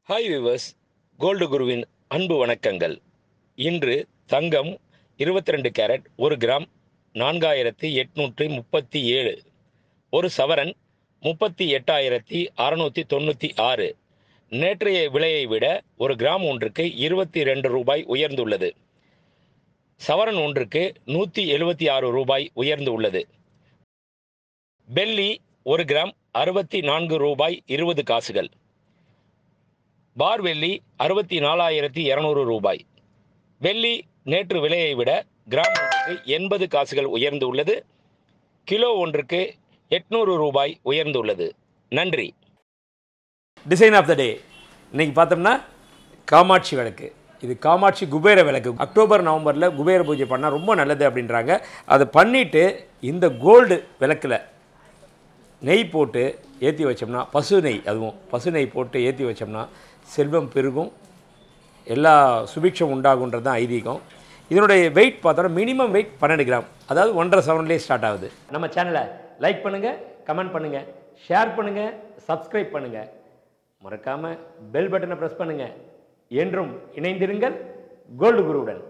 hi viewers gold குருவின் அன்பு வணக்கங்கள் இன்று தங்கம் 22 ரெண்டு கேரட் ஒரு கிராம் நான்காயிரத்தி எட்நூற்றி முப்பத்தி ஏழு ஒரு சவரன் முப்பத்தி எட்டாயிரத்தி அறநூற்றி தொண்ணூற்றி ஆறு நேற்றைய விலையை விட ஒரு கிராம் ஒன்றுக்கு இருபத்தி ரெண்டு ரூபாய் உயர்ந்துள்ளது சவரன் ஒன்றுக்கு நூற்றி எழுபத்தி ஆறு ரூபாய் உயர்ந்து உள்ளது வெள்ளி ஒரு கிராம் அறுபத்தி நான்கு ரூபாய் இருபது காசுகள் பார் வெள்ளி அறுபத்தி நாலாயிரத்தி இரநூறு ரூபாய் வெள்ளி நேற்று விலையை விட கிராம் ஒன்றுக்கு எண்பது காசுகள் உயர்ந்துள்ளது கிலோ ஒன்றுக்கு எட்நூறு ரூபாய் உயர்ந்துள்ளது நன்றி டிசைன் ஆஃப் த டே இன்னைக்கு பார்த்தோம்னா காமாட்சி விளக்கு இது காமாட்சி குபேர விளக்கு அக்டோபர் நவம்பரில் குபேர பூஜை பண்ணால் ரொம்ப நல்லது அப்படின்றாங்க அதை பண்ணிவிட்டு இந்த கோல்டு விளக்கில் நெய் போட்டு ஏற்றி வச்சோம்னா பசு நெய் அதுவும் பசு நெய் போட்டு ஏற்றி வச்சோம்னா செல்வம் பெருகும் எல்லா சுபிக்ஷம் உண்டாகுன்றது தான் ஐதீகம் இதனுடைய வெயிட் பார்த்தோன்னா மினிமம் வெயிட் பன்னெண்டு கிராம் அதாவது ஒன்றரை செவன்லேயே ஸ்டார்ட் ஆகுது நம்ம சேனலை லைக் பண்ணுங்கள் கமெண்ட் பண்ணுங்கள் ஷேர் பண்ணுங்கள் சப்ஸ்கிரைப் பண்ணுங்கள் மறக்காமல் பெல் பட்டனை ப்ரெஸ் பண்ணுங்கள் என்றும் இணைந்திருங்கள் கோல்டு குருவுடன்